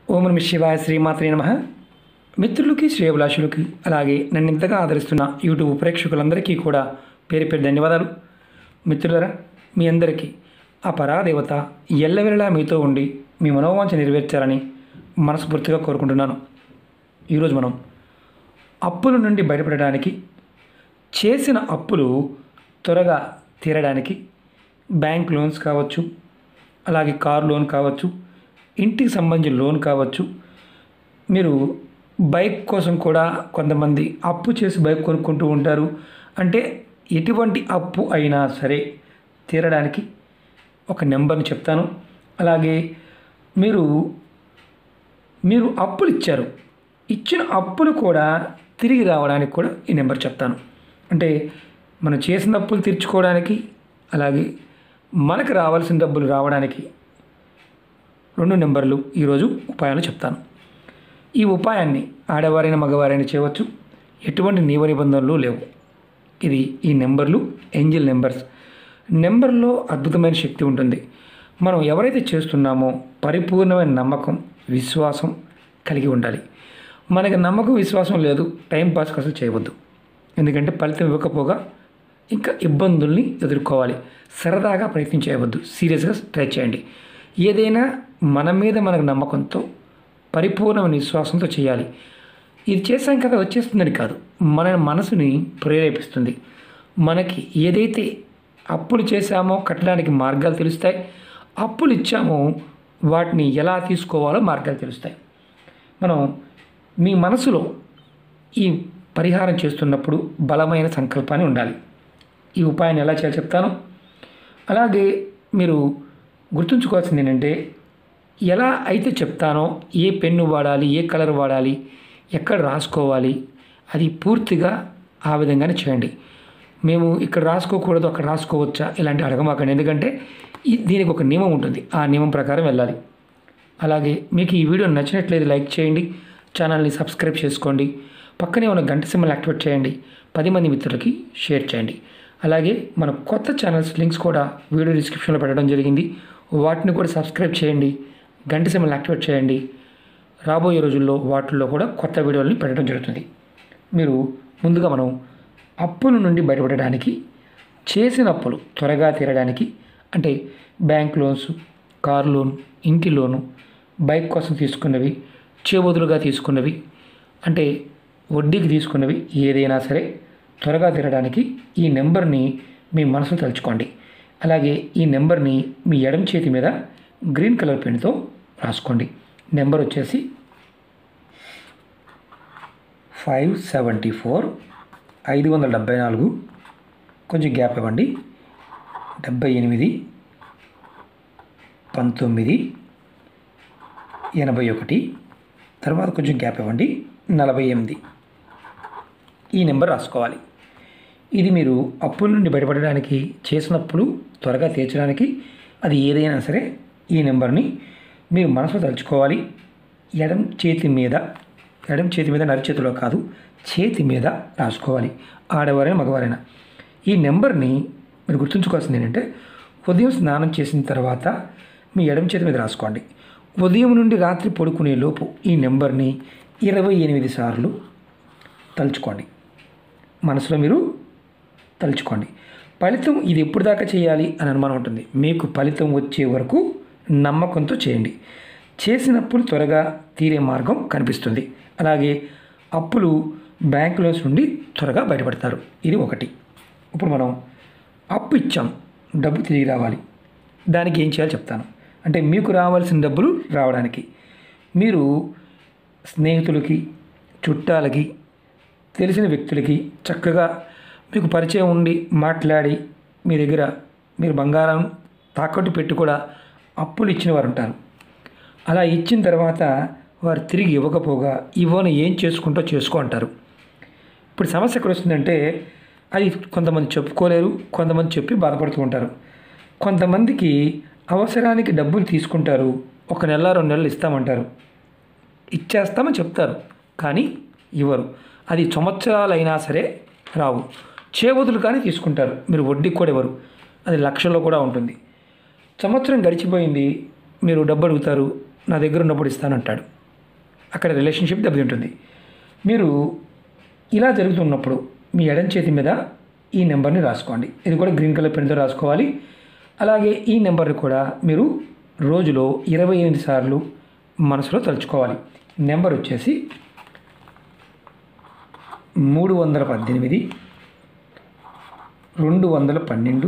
ఓం నమ శివాయ శ్రీమాత్రే నమ మిత్రులకి శ్రేయభిలాషులకి అలాగే నన్ను ఇంతగా ఆదరిస్తున్న యూట్యూబ్ ప్రేక్షకులందరికీ కూడా పేరు పేరు ధన్యవాదాలు మిత్రులరా మీ అందరికీ ఆ పరాదేవత ఎల్లవెల్లలా మీతో ఉండి మీ మనోవాంఛ నెరవేర్చాలని మనస్ఫూర్తిగా కోరుకుంటున్నాను ఈరోజు మనం అప్పుల నుండి బయటపడడానికి చేసిన అప్పులు త్వరగా తీరడానికి బ్యాంక్ లోన్స్ కావచ్చు అలాగే కార్ లోన్ కావచ్చు ఇంటికి సంబంధించిన లోన్ కావచ్చు మీరు బైక్ కోసం కూడా కొంతమంది అప్పు చేసి బైక్ కొనుక్కుంటూ ఉంటారు అంటే ఎటువంటి అప్పు అయినా సరే తీరడానికి ఒక నెంబర్ని చెప్తాను అలాగే మీరు మీరు అప్పులు ఇచ్చారు ఇచ్చిన అప్పులు కూడా తిరిగి రావడానికి కూడా ఈ నెంబర్ చెప్తాను అంటే మనం చేసిన అప్పులు తీర్చుకోవడానికి అలాగే మనకు రావాల్సిన డబ్బులు రావడానికి రెండు నెంబర్లు ఈరోజు ఉపాయాలు చెప్తాను ఈ ఉపాయాన్ని ఆడవారైన మగవారైనా చేయవచ్చు ఎటువంటి నియమ నిబంధనలు లేవు ఇది ఈ నెంబర్లు ఏంజిల్ నెంబర్స్ నెంబర్లో అద్భుతమైన శక్తి ఉంటుంది మనం ఎవరైతే చేస్తున్నామో పరిపూర్ణమైన నమ్మకం విశ్వాసం కలిగి ఉండాలి మనకి నమ్మకం విశ్వాసం లేదు టైం పాస్ అసలు చేయవద్దు ఎందుకంటే ఫలితం ఇవ్వకపోగా ఇంకా ఇబ్బందుల్ని ఎదుర్కోవాలి సరదాగా ప్రయత్నం చేయవద్దు సీరియస్గా ట్రై చేయండి ఏదైనా మన మీద మనకు నమ్మకంతో పరిపూర్ణమైన విశ్వాసంతో చేయాలి ఇది చేసాం కదా వచ్చేస్తుందని కాదు మన మనసుని ప్రేరేపిస్తుంది మనకి ఏదైతే అప్పులు చేశామో కట్టడానికి మార్గాలు తెలుస్తాయి అప్పులు ఇచ్చామో వాటిని ఎలా తీసుకోవాలో మార్గాలు తెలుస్తాయి మనం మీ మనసులో ఈ పరిహారం చేస్తున్నప్పుడు బలమైన సంకల్పాన్ని ఉండాలి ఈ ఉపాయాన్ని ఎలా చేయాలో చెప్తాను అలాగే మీరు గుర్తుంచుకోవాల్సింది ఏంటంటే ఎలా అయితే చెప్తానో ఏ పెన్ను వాడాలి ఏ కలర్ వాడాలి ఎక్కడ రాసుకోవాలి అది పూర్తిగా ఆ విధంగానే చేయండి మేము ఇక్కడ రాసుకోకూడదు అక్కడ రాసుకోవచ్చా ఇలాంటి అడగమాకండి ఎందుకంటే ఈ దీనికి ఒక నియమం ఉంటుంది ఆ నియమం ప్రకారం వెళ్ళాలి అలాగే మీకు ఈ వీడియో నచ్చినట్లయితే లైక్ చేయండి ఛానల్ని సబ్స్క్రైబ్ చేసుకోండి పక్కనే ఉన్న గంట సింబల్ యాక్టివేట్ చేయండి పది మంది మిత్రులకి షేర్ చేయండి అలాగే మన కొత్త ఛానల్స్ లింక్స్ కూడా వీడియో డిస్క్రిప్షన్లో పెట్టడం జరిగింది వాటిని కూడా సబ్స్క్రైబ్ చేయండి గంట సింబల్ యాక్టివేట్ చేయండి రాబోయే రోజుల్లో వాటిల్లో కూడా కొత్త వీడియోలని పెట్టడం జరుగుతుంది మీరు ముందుగా మనం అప్పుల నుండి బయటపడడానికి చేసిన అప్పులు త్వరగా తీరడానికి అంటే బ్యాంక్ లోన్స్ కార్ లోన్ ఇంటి లోను బైక్ కోసం తీసుకున్నవి చేబదులుగా తీసుకున్నవి అంటే వడ్డీకి తీసుకున్నవి ఏదైనా సరే త్వరగా తీరడానికి ఈ నెంబర్ని మీ మనసులో తలుచుకోండి అలాగే ఈ నెంబర్ని మీ ఎడమ చేతి మీద గ్రీన్ కలర్ పెన్తో రాసుకోండి నెంబర్ వచ్చేసి ఫైవ్ సెవెంటీ ఫోర్ ఐదు వందల డెబ్బై నాలుగు కొంచెం గ్యాప్ ఇవ్వండి డెబ్బై ఎనిమిది పంతొమ్మిది ఎనభై ఒకటి తర్వాత కొంచెం గ్యాప్ ఇవ్వండి నలభై ఎనిమిది ఈ నెంబర్ రాసుకోవాలి ఇది మీరు అప్పుల నుండి బయటపడడానికి చేసినప్పుడు త్వరగా తీర్చడానికి అది ఏదైనా సరే ఈ నెంబర్ని మీరు మనసులో తలుచుకోవాలి ఎడం చేతి మీద ఎడం చేతి మీద నరిచేతిలో కాదు చేతి మీద రాసుకోవాలి ఆడవారైనా మగవారైనా ఈ నెంబర్ని మీరు గుర్తుంచుకోవాల్సింది ఏంటంటే ఉదయం స్నానం చేసిన తర్వాత మీ ఎడం చేతి మీద రాసుకోండి ఉదయం నుండి రాత్రి పడుకునే లోపు ఈ నెంబర్ని ఇరవై ఎనిమిది సార్లు తలుచుకోండి మనసులో మీరు తలుచుకోండి ఫలితం ఇది ఎప్పుడు దాకా చేయాలి అని అనుమానం ఉంటుంది మీకు ఫలితం వచ్చే వరకు నమ్మకంతో చేయండి చేసినప్పుడు త్వరగా తీరే మార్గం కనిపిస్తుంది అలాగే అప్పులు బ్యాంకులో నుండి త్వరగా బయటపడతారు ఇది ఒకటి ఇప్పుడు మనం అప్పు ఇచ్చాం డబ్బు తిరిగి రావాలి దానికి ఏం చేయాలో చెప్తాను అంటే మీకు రావాల్సిన డబ్బులు రావడానికి మీరు స్నేహితులకి చుట్టాలకి తెలిసిన వ్యక్తులకి చక్కగా మీకు పరిచయం ఉండి మాట్లాడి మీ దగ్గర మీరు బంగారం తాకట్టు పెట్టి కూడా అప్పులు ఇచ్చిన వారు ఉంటారు అలా ఇచ్చిన తర్వాత వారు తిరిగి ఇవ్వకపోగా ఇవ్వని ఏం చేసుకుంటో చేసుకో అంటారు ఇప్పుడు సమస్య ఎక్కడ వస్తుందంటే అది కొంతమంది చెప్పుకోలేరు కొంతమంది చెప్పి బాధపడుతూ ఉంటారు కొంతమందికి అవసరానికి డబ్బులు తీసుకుంటారు ఒక నెల రెండు నెలలు ఇస్తామంటారు ఇచ్చేస్తామని చెప్తారు కానీ ఇవ్వరు అది సంవత్సరాలైనా సరే రావు చేబదులు కానీ తీసుకుంటారు మీరు వడ్డీకి కూడా ఇవ్వరు అది లక్షల్లో కూడా ఉంటుంది సంవత్సరం గడిచిపోయింది మీరు డబ్బు అడుగుతారు నా దగ్గర ఉన్నప్పుడు ఇస్తానంటాడు అక్కడ రిలేషన్షిప్ దెబ్బతింటుంది మీరు ఇలా జరుగుతున్నప్పుడు మీ ఎడం చేతి మీద ఈ నెంబర్ని రాసుకోండి ఇది కూడా గ్రీన్ కలర్ పెన్తో రాసుకోవాలి అలాగే ఈ నెంబర్ని కూడా మీరు రోజులో ఇరవై ఎనిమిది సార్లు మనసులో తలుచుకోవాలి నెంబర్ వచ్చేసి మూడు వందల పద్దెనిమిది రెండు వందల పన్నెండు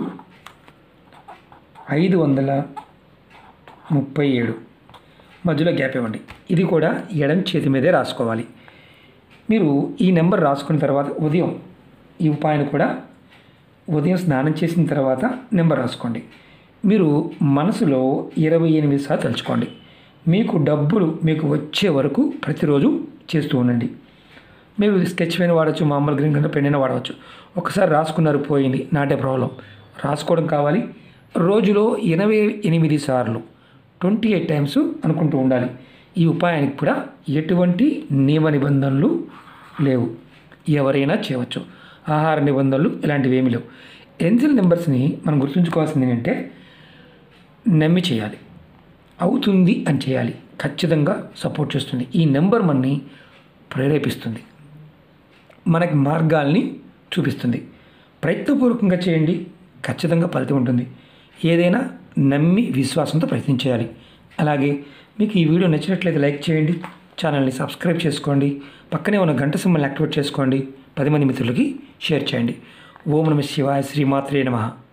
ఐదు వందల ముప్పై ఏడు మధ్యలో గ్యాప్ ఇవ్వండి ఇది కూడా ఎడం చేతి మీదే రాసుకోవాలి మీరు ఈ నెంబర్ రాసుకున్న తర్వాత ఉదయం ఈ ఉపాయాన్ని కూడా ఉదయం స్నానం చేసిన తర్వాత నెంబర్ రాసుకోండి మీరు మనసులో ఇరవై ఎనిమిది సార్లు తలుచుకోండి మీకు డబ్బులు మీకు వచ్చే వరకు ప్రతిరోజు చేస్తూ ఉండండి మీరు స్కెచ్ పెన్ వాడచ్చు మామూలు గ్రీన్ కలర్ పెన్ అయినా వాడవచ్చు ఒకసారి రాసుకున్నారు పోయింది నాటే ప్రాబ్లం రాసుకోవడం కావాలి రోజులో ఎనభై ఎనిమిది సార్లు ట్వంటీ ఎయిట్ టైమ్స్ అనుకుంటూ ఉండాలి ఈ ఉపాయానికి కూడా ఎటువంటి నియమ నిబంధనలు లేవు ఎవరైనా చేయవచ్చు ఆహార నిబంధనలు ఇలాంటివి ఏమీ లేవు ఎంజిల్ నెంబర్స్ని మనం గుర్తుంచుకోవాల్సింది ఏంటంటే నమ్మి చేయాలి అవుతుంది అని చేయాలి ఖచ్చితంగా సపోర్ట్ చేస్తుంది ఈ నెంబర్ మనని ప్రేరేపిస్తుంది మనకి మార్గాల్ని చూపిస్తుంది ప్రయత్నపూర్వకంగా చేయండి ఖచ్చితంగా ఫలితం ఉంటుంది ఏదైనా నమ్మి విశ్వాసంతో ప్రయత్నించేయాలి అలాగే మీకు ఈ వీడియో నచ్చినట్లయితే లైక్ చేయండి ఛానల్ని సబ్స్క్రైబ్ చేసుకోండి పక్కనే ఉన్న గంట సింబల్ని యాక్టివేట్ చేసుకోండి పది మంది మిత్రులకి షేర్ చేయండి ఓం నమ శివాయ శ్రీమాత్రే నమః